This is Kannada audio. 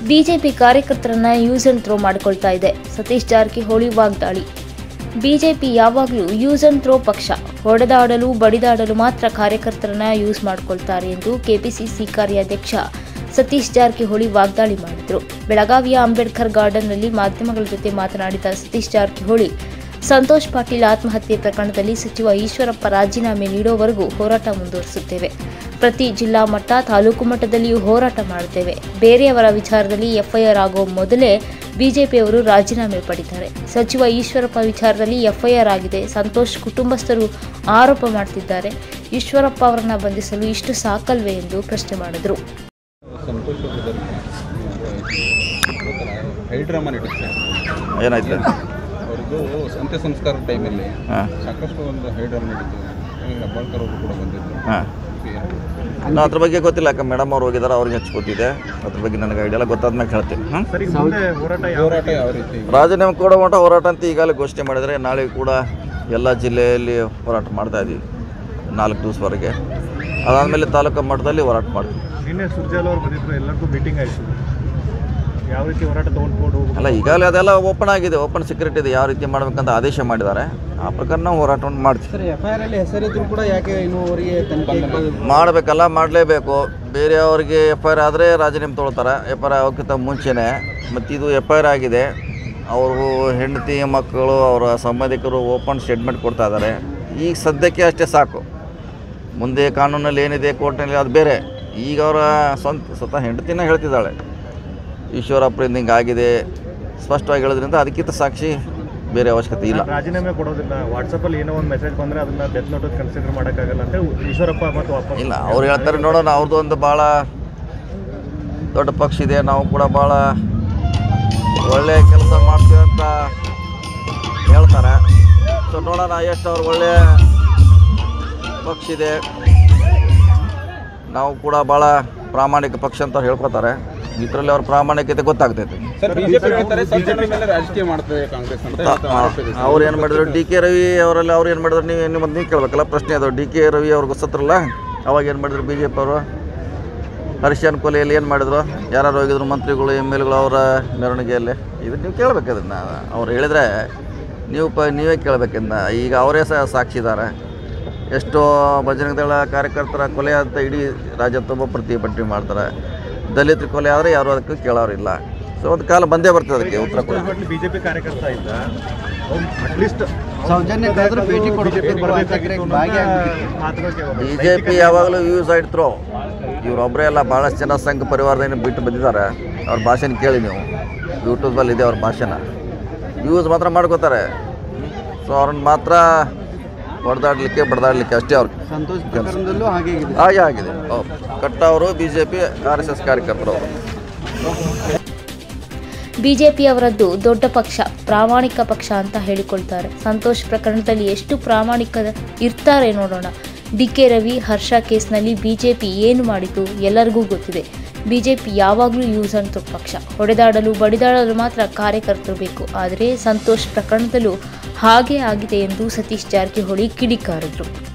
ಬಿಜೆಪಿ ಕಾರ್ಯಕರ್ತರನ್ನ ಯೂಸ್ ಅಂಡ್ ಥ್ರೋ ಮಾಡಿಕೊಳ್ತಾ ಇದೆ ಸತೀಶ್ ಜಾರಕಿಹೊಳಿ ವಾಗ್ದಾಳಿ ಬಿಜೆಪಿ ಯಾವಾಗಲೂ ಯೂಸ್ ಅಂಡ್ ಥ್ರೋ ಪಕ್ಷ ಹೊಡೆದಾಡಲು ಬಡಿದಾಡಲು ಮಾತ್ರ ಕಾರ್ಯಕರ್ತರನ್ನ ಯೂಸ್ ಮಾಡಿಕೊಳ್ತಾರೆ ಎಂದು ಕೆಪಿಸಿಸಿ ಕಾರ್ಯಾಧ್ಯಕ್ಷ ಸತೀಶ್ ಜಾರಕಿಹೊಳಿ ವಾಗ್ದಾಳಿ ಮಾಡಿದರು ಬೆಳಗಾವಿಯ ಅಂಬೇಡ್ಕರ್ ಗಾರ್ಡನ್ನಲ್ಲಿ ಮಾಧ್ಯಮಗಳ ಜೊತೆ ಮಾತನಾಡಿದ ಸತೀಶ್ ಜಾರಕಿಹೊಳಿ ಸಂತೋಷ್ ಪಾಟೀಲ್ ಆತ್ಮಹತ್ಯೆ ಪ್ರಕರಣದಲ್ಲಿ ಸಚಿವ ಈಶ್ವರಪ್ಪ ರಾಜೀನಾಮೆ ನೀಡೋವರೆಗೂ ಹೋರಾಟ ಮುಂದುವರಿಸುತ್ತೇವೆ ಪ್ರತಿ ಜಿಲ್ಲಾ ಮಟ್ಟ ತಾಲೂಕು ಮಟ್ಟದಲ್ಲಿಯೂ ಹೋರಾಟ ಮಾಡುತ್ತೇವೆ ಬೇರೆಯವರ ವಿಚಾರದಲ್ಲಿ ಎಫ್ಐಆರ್ ಆಗೋ ಮೊದಲೇ ಬಿಜೆಪಿಯವರು ರಾಜೀನಾಮೆ ಪಡಿತಾರೆ ಸಚಿವ ಈಶ್ವರಪ್ಪ ವಿಚಾರದಲ್ಲಿ ಎಫ್ಐಆರ್ ಆಗಿದೆ ಸಂತೋಷ್ ಕುಟುಂಬಸ್ಥರು ಆರೋಪ ಮಾಡ್ತಿದ್ದಾರೆ ಈಶ್ವರಪ್ಪ ಅವರನ್ನ ಬಂಧಿಸಲು ಇಷ್ಟು ಸಾಕಲ್ವೇ ಎಂದು ಪ್ರಶ್ನೆ ಮಾಡಿದರು ಸಂತೋಷ ಹೈಡ್ರಾಮಾ ನಡೀತಾರೆ ಏನಾಯ್ತು ಅವ್ರದ್ದು ಅಂತ್ಯ ಸಂಸ್ಕಾರ ಟೈಮಲ್ಲಿ ಹಾಂ ಸಾಕಷ್ಟು ಒಂದು ಹೈಡ್ರಾಮಾ ನಡೀತು ಹೆಬ್ಬಾಳ್ಕರ್ ಅವರು ಕೂಡ ಬಂದಿದ್ರು ಹಾಂ ನಾ ಅದ್ರ ಬಗ್ಗೆ ಗೊತ್ತಿಲ್ಲ ಯಾಕೆ ಮೇಡಮ್ ಅವ್ರು ಹೋಗಿದ್ದಾರೆ ಅವ್ರಿಗೆ ಹೆಚ್ಚು ಗೊತ್ತಿದೆ ಅದ್ರ ಬಗ್ಗೆ ನನಗೆ ಐಡಿಯಾ ಎಲ್ಲ ಗೊತ್ತಾದ್ಮೇಲೆ ಹೇಳ್ತೀನಿ ಹಾಂ ಹೋರಾಟ ಯಾವ ರೀತಿ ರಾಜೀನಾಮೆ ಕೊಡೋ ಮಟ್ಟ ಹೋರಾಟ ಅಂತ ಈಗಾಗಲೇ ಘೋಷಣೆ ಮಾಡಿದರೆ ನಾಳೆ ಕೂಡ ಎಲ್ಲ ಜಿಲ್ಲೆಯಲ್ಲಿ ಹೋರಾಟ ಮಾಡ್ತಾ ಇದ್ದೀವಿ ನಾಲ್ಕು ದಿವಸವರೆಗೆ ಅದಾದಮೇಲೆ ತಾಲೂಕು ಮಟ್ಟದಲ್ಲಿ ಹೋರಾಟ ಮಾಡ್ತೀವಿ ನಿನ್ನೆ ಸುರ್ಜಾಲ್ ಅವ್ರು ಬಂದಿದ್ರು ಎಲ್ಲರಿಗೂ ಮೀಟಿಂಗ್ ಆಯಿತು ಯಾವ ರೀತಿ ಹೋರಾಟ ತೊಗೊಂಡ್ಕೊಂಡು ಹೋಗ್ಬೇಕು ಅಲ್ಲ ಈಗಾಗಲೇ ಅದೆಲ್ಲ ಓಪನ್ ಆಗಿದೆ ಓಪನ್ ಸೆಕ್ಯೂರಿಟಿ ಇದೆ ಯಾವ ರೀತಿ ಮಾಡ್ಬೇಕಂತ ಆದೇಶ ಮಾಡಿದ್ದಾರೆ ಆ ಪ್ರಕಾರ ನಾವು ಹೋರಾಟವನ್ನು ಮಾಡ್ತೀವಿ ಸರ್ ಎಫ್ ಐ ಆರ್ ಅಲ್ಲಿ ಹೆಸರಿದ್ರು ಕೂಡ ಯಾಕೆ ಇನ್ನೂ ಅವರಿಗೆ ತನಿಖೆ ಮಾಡಬೇಕಲ್ಲ ಮಾಡಲೇಬೇಕು ಬೇರೆಯವ್ರಿಗೆ ಎಫ್ ಐ ಆರ್ ಆದರೆ ರಾಜೀನಾಮೆ ತೊಗೊಳ್ತಾರೆ ಎಫ್ ಐ ಆರ್ ಆಗೋಕ್ಕಿಂತ ಮುಂಚೆನೇ ಮತ್ತು ಇದು ಎಫ್ ಐ ಆರ್ ಆಗಿದೆ ಅವರು ಹೆಂಡತಿ ಮಕ್ಕಳು ಅವರ ಸಂಬಂಧಿಕರು ಓಪನ್ ಸ್ಟೇಟ್ಮೆಂಟ್ ಕೊಡ್ತಾ ಇದ್ದಾರೆ ಈಗ ಸದ್ಯಕ್ಕೆ ಅಷ್ಟೇ ಸಾಕು ಮುಂದೆ ಕಾನೂನಲ್ಲಿ ಏನಿದೆ ಕೋರ್ಟ್ನಲ್ಲಿ ಅದು ಬೇರೆ ಈಗ ಅವರ ಸ್ವಂತ ಸ್ವತಃ ಹೆಂಡತಿನ ಹೇಳ್ತಿದ್ದಾಳೆ ಈಶ್ವರಪ್ಪರಿಂದ ಹಿಂಗೆ ಆಗಿದೆ ಸ್ಪಷ್ಟವಾಗಿ ಹೇಳೋದ್ರಿಂದ ಅದಕ್ಕಿಂತ ಸಾಕ್ಷಿ ಬೇರೆ ಅವಶ್ಯಕತೆ ಇಲ್ಲ ರಾಜೀನಾಮೆ ಕೊಡೋದಿಲ್ಲ ವಾಟ್ಸಪ್ಪಲ್ಲಿ ಏನೋ ಒಂದು ಮೆಸೇಜ್ ಬಂದರೆ ಅದನ್ನ ಡೆತ್ ನೋಟ್ ಕನ್ಸಿಡರ್ ಮಾಡೋಕ್ಕಾಗಲ್ಲ ಅಂತ ಈಶ್ವರಪ್ಪ ಮತ್ತು ವಾಪಸ್ ಇಲ್ಲ ಅವ್ರು ಹೇಳ್ತಾರೆ ನೋಡೋಣ ಅವ್ರದ್ದು ಒಂದು ಭಾಳ ದೊಡ್ಡ ಪಕ್ಷ ಇದೆ ನಾವು ಕೂಡ ಭಾಳ ಒಳ್ಳೆಯ ಕೆಲಸ ಮಾಡ್ತೀವಿ ಅಂತ ಹೇಳ್ತಾರೆ ಸೊ ನೋಡೋಣ ಎಷ್ಟು ಅವ್ರು ಒಳ್ಳೆಯ ಪಕ್ಷ ಇದೆ ನಾವು ಕೂಡ ಭಾಳ ಪ್ರಾಮಾಣಿಕ ಪಕ್ಷ ಅಂತ ಅವ್ರು ಹೇಳ್ಕೊತಾರೆ ಇದರಲ್ಲಿ ಅವ್ರ ಪ್ರಾಮಾಣಿಕತೆ ಗೊತ್ತಾಗ್ತೈತೆ ಸರ್ ಬಿಜೆಪಿ ಹೇಳ್ತಾರೆ ಸಂಸದರ ಮೇಲೆ ರಾಜಕೀಯ ಮಾಡ್ತದೆ ಕಾಂಗ್ರೆಸ್ ಅಂತ ಇವತ್ತು ಆರೋಪ ಇದೆ. ಅವ್ರು ಏನು ಮಾಡಿದ್ರು ಡಿ ಕೆ ರವಿ ಅವರಲ್ಲಿ ಅವ್ರು ಏನು ಮಾಡಿದ್ರು ನೀವು ನಿಮ್ಮ ನೀವು ಕೇಳಬೇಕಲ್ಲ ಪ್ರಶ್ನೆ ಅದು ಡಿ ಕೆ ರವಿ ಅವ್ರಿಗೆ ಸತ್ರಲ್ಲ ಅವಾಗ ಏನು ಮಾಡಿದ್ರು ಬಿ ಜೆ ಪಿ ಅವರು ಹರ್ಷನ್ ಕೊಲೆಯಲ್ಲಿ ಏನು ಮಾಡಿದ್ರು ಯಾರು ಹೋಗಿದ್ರು ಮಂತ್ರಿಗಳು ಎಮ್ ಎಲ್ಗಳು ಅವರ ಮೆರವಣಿಗೆಯಲ್ಲಿ ಇದು ನೀವು ಕೇಳಬೇಕು ಅದನ್ನು ಅವ್ರು ಹೇಳಿದರೆ ನೀವು ಪ ನೀವೇ ಕೇಳಬೇಕಿಂದ ಈಗ ಅವರೇ ಸಹ ಸಾಕ್ಷಿದ್ದಾರೆ ಎಷ್ಟೋ ಬಜರಂಗ ದಳ ಕಾರ್ಯಕರ್ತರ ಕೊಲೆ ಅಂತ ಇಡೀ ರಾಜ್ಯ ತುಂಬ ಪ್ರತಿಭಟನೆ ಮಾಡ್ತಾರೆ ದಲಿತರ ಕೊಲೆ ಆದರೆ ಯಾರು ಅದಕ್ಕೆ ಕೇಳೋರಿಲ್ಲ ಸೊ ಒಂದು ಕಾಲ ಬಂದೇ ಬರ್ತದೆ ಅದಕ್ಕೆ ಉತ್ತರ ಕೊಡ ಬಿಜೆಪಿ ಕಾರ್ಯಕರ್ತ ಇದ್ದ ಅವ್ನು ಅಟ್ಲೀಸ್ಟ್ ಸೌಜನ್ಯಕ್ಕಾದ್ರೂ ಭೇಟಿ ಕೊಡಬೇಕು ಮಾತುಗಳಿಗೆ ಬಿ ಜೆ ಪಿ ಯಾವಾಗಲೂ ಯೂಸ್ ಆಯ್ತು ಥ್ರೋ ಇವರೊಬ್ಬರೇ ಎಲ್ಲ ಭಾಳಷ್ಟು ಜನ ಸಂಘ ಪರಿವಾರದಿಂದ ಬಿಟ್ಟು ಬಂದಿದ್ದಾರೆ ಅವ್ರ ಭಾಷೆನ ಕೇಳಿ ನೀವು ಯೂಟ್ಯೂಬಲ್ಲಿ ಇದೆ ಅವ್ರ ಭಾಷೆನ ಯೂಸ್ ಮಾತ್ರ ಮಾಡ್ಕೋತಾರೆ ಸೊ ಅವ್ರನ್ನ ಮಾತ್ರ ಹೊಡೆದಾಡ್ಲಿಕ್ಕೆ ಬಡ್ದಾಡ್ಲಿಕ್ಕೆ ಅಷ್ಟೇ ಅವ್ರಿಗೆ ಸಂತೋಷ್ ಪ್ರಕರಣದಲ್ಲೂ ಹಾಗೆ ಆಗಿದೆ ಹಾಗೆ ಆಗಿದೆ ಹೌದು ಕಟ್ಟ ಅವರು B J P R S S ಕಾರ್ಯಕರ್ತರು ಅವರು ಬಿಜೆಪಿಯವರದ್ದು ದೊಡ್ಡ ಪಕ್ಷ ಪ್ರಾಮಾಣಿಕ ಪಕ್ಷ ಅಂತ ಹೇಳಿಕೊಳ್ತಾರೆ ಸಂತೋಷ್ ಪ್ರಕರಣದಲ್ಲಿ ಎಷ್ಟು ಪ್ರಾಮಾಣಿಕ ಇರ್ತಾರೆ ನೋಡೋಣ ಡಿ ಕೆ ರವಿ ಹರ್ಷ ಕೇಸ್ನಲ್ಲಿ ಬಿಜೆಪಿ ಏನು ಮಾಡಿತು ಎಲ್ಲರಿಗೂ ಗೊತ್ತಿದೆ ಬಿಜೆಪಿ ಯಾವಾಗಲೂ ಯೂಸ್ ಅಂಡ್ ಥ್ರೋ ಪಕ್ಷ ಹೊಡೆದಾಡಲು ಬಡಿದಾಡಲು ಮಾತ್ರ ಕಾರ್ಯಕರ್ತರು ಬೇಕು ಆದರೆ ಸಂತೋಷ್ ಪ್ರಕರಣದಲ್ಲೂ ಹಾಗೇ ಆಗಿದೆ ಎಂದು ಸತೀಶ್ ಜಾರಕಿಹೊಳಿ ಕಿಡಿಕಾರಿದ್ರು